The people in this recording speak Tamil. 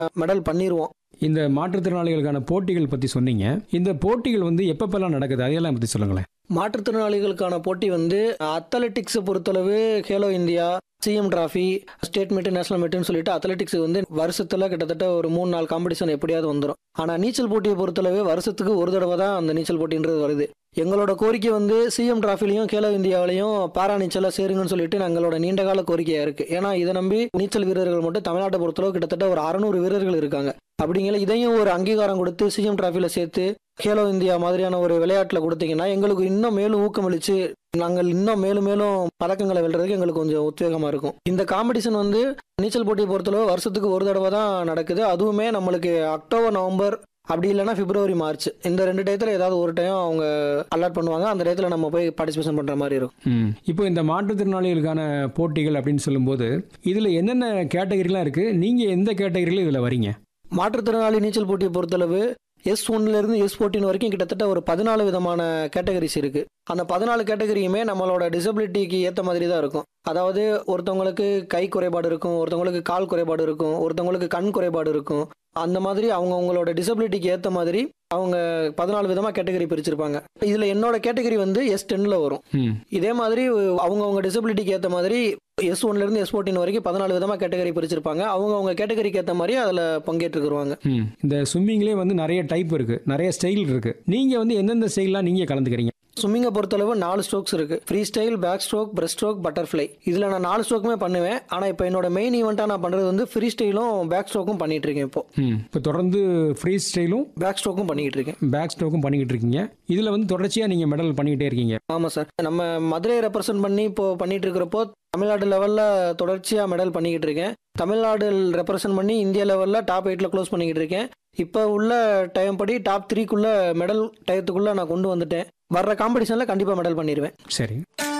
மெடல் பண்ணிடுவோம் இந்த மாற்றுத்திறனாளிகளுக்கான போட்டிகள் பற்றி சொன்னீங்க இந்த போட்டிகள் வந்து எப்பப்பெல்லாம் நடக்குது அதையெல்லாம் பற்றி சொல்லுங்களேன் மாற்றுத்திறனாளிகளுக்கான போட்டி வந்து அத்லெட்டிக்ஸை பொறுத்தளவு Khelo India CM trophy state meet national மீட்டுன்னு சொல்லிட்டு அத்லெட்டிக்ஸ் வந்து வருஷத்துல கிட்டத்தட்ட ஒரு மூணு நாள் காம்படிஷன் எப்படியாவது வந்துடும் ஆனா நீச்சல் போட்டியை பொறுத்தளவு வருஷத்துக்கு ஒரு தடவை தான் அந்த நீச்சல் போட்டின்றது வருது எங்களோட கோரிக்கை வந்து சிஎம் டிராஃபிலையும் கேலோ இந்தியாவிலையும் பாரா நீச்சலை சேருங்கன்னு சொல்லிட்டு எங்களோட நீண்டகால கோரிக்கையா இருக்கு ஏன்னா இதை நம்பி நீச்சல் வீரர்கள் மட்டும் தமிழ்நாட்டை பொறுத்தளவு கிட்டத்தட்ட ஒரு அறநூறு வீரர்கள் இருக்காங்க அப்படிங்கிற இதையும் ஒரு அங்கீகாரம் கொடுத்து சிஎம் டிராஃபில சேர்த்து கேலோ இந்தியா மாதிரியான ஒரு விளையாட்டுல கொடுத்தீங்கன்னா எங்களுக்கு இன்னும் மேலும் ஊக்கமளிச்சு நாங்கள் இன்னும் மேலும் மேலும் பதக்கங்களை வெல்றதுக்கு எங்களுக்கு கொஞ்சம் உத்வேகமா இருக்கும் இந்த காம்படிஷன் வந்து நீச்சல் போட்டியை பொறுத்தளவு வருஷத்துக்கு ஒரு தடவை தான் நடக்குது அதுவுமே நம்மளுக்கு அக்டோபர் நவம்பர் அப்படி இல்லைன்னா பிப்ரவரி மார்ச் இந்த ரெண்டு டயத்துல ஏதாவது ஒரு டைம் அவங்க அலாட் பண்ணுவாங்க அந்த டயத்துல நம்ம போய் பார்ட்டிசிபேஷன் பண்ற மாதிரி இருக்கும் ம் இப்போ இந்த மாற்றுத்திறனாளிகளுக்கான போட்டிகள் அப்படின்னு சொல்லும்போது இதில் என்னென்ன கேட்டகரிலாம் இருக்குது நீங்கள் எந்த கேட்டகரியில் இதில் வரீங்க மாற்றுத்திறனாளி நீச்சல் போட்டியை பொறுத்தளவு எஸ் ஒன்ல இருந்து எஸ் ஃபோர்டீன் வரைக்கும் கிட்டத்தட்ட ஒரு பதினாலு விதமான கேட்டகரிஸ் இருக்கு அந்த பதினாலு கேட்டகரியுமே நம்மளோட டிசபிலிட்டிக்கு ஏற்ற மாதிரி தான் இருக்கும் அதாவது ஒருத்தவங்களுக்கு கை குறைபாடு இருக்கும் ஒருத்தவங்களுக்கு கால் குறைபாடு இருக்கும் ஒருத்தவங்களுக்கு கண் குறைபாடு இருக்கும் அந்த மாதிரி அவங்க அவங்களோட டிசபிலிட்டிக்கு ஏற்ற மாதிரி அவங்க பதினாலு விதமாக கேட்டகரி பிரிச்சிருப்பாங்க இதில் என்னோட கேட்டகரி வந்து எஸ் டென்னில் வரும் ம் இதே மாதிரி அவங்க அவங்க டிசபிலிட்டிக்கு ஏற்ற மாதிரி எஸ் ஒன்ல இருந்து எஸ் ஃபோர்டீன் வரைக்கும் பதினாலு விதமாக கேட்டகரி பிரிச்சிருப்பாங்க அவங்க அவங்க கேட்டகரிக்கு ஏற்ற மாதிரி அதில் பங்கேற்றுக்குருவாங்க ம் இந்த ஸ்விம்மிங்லேயே வந்து நிறைய டைப் இருக்குது நிறைய ஸ்டைல் இருக்குது நீங்கள் வந்து எந்தெந்த ஸ்டைல்லாம் நீங்கள் கலந்துக்கிறீங்க ஸ்விம்மிங்கை பொறுத்தளவு நாலு ஸ்ட்ரோக்ஸ் இருக்கு freestyle backstroke breaststroke butterfly இதில் நான் நாலு ஸ்ட்ரோக்குமே பண்ணுவேன் ஆனால் இப்போ என்னோட மெயின் ஈவெண்ட்டாக நான் பண்ணுறது வந்து ஃப்ரீ ஸ்டைலும் பேக் ஸ்ட்ரோக்கும் பண்ணிட்டு இருக்கேன் இப்போ ம் இப்போ தொடர்ந்து ஃப்ரீ ஸ்டைலும் பேக் ஸ்ட்ரோக்கும் பண்ணிக்கிட்டு இருக்கேன் பேக் ஸ்ட்ரோக்கும் பண்ணிக்கிட்டு இருக்கீங்க இதில் வந்து தொடர்ச்சியாக நீங்கள் மெடல் பண்ணிக்கிட்டே இருக்கீங்க ஆமாம் சார் நம்ம மதுரையை ரெப்ரசென்ட் பண்ணி இப்போ பண்ணிட்டு இருக்கிறப்போ தமிழ்நாடு லெவலில் தொடர்ச்சியாக மெடல் பண்ணிக்கிட்டு இருக்கேன் தமிழ்நாடு ரெப்ரசென்ட் பண்ணி இந்தியா லெவலில் டாப் எயிட்டில் க்ளோஸ் பண்ணிக்கிட்டு இருக்கேன் இப்போ உள்ள டைம் படி டாப் த்ரீக்குள்ள மெடல் டயத்துக்குள்ளே நான் கொண்டு வந்துட்டேன் வர்ற காம்படிஷனில் கண்டிப்பாக மெடல் பண்ணிடுவேன் சரி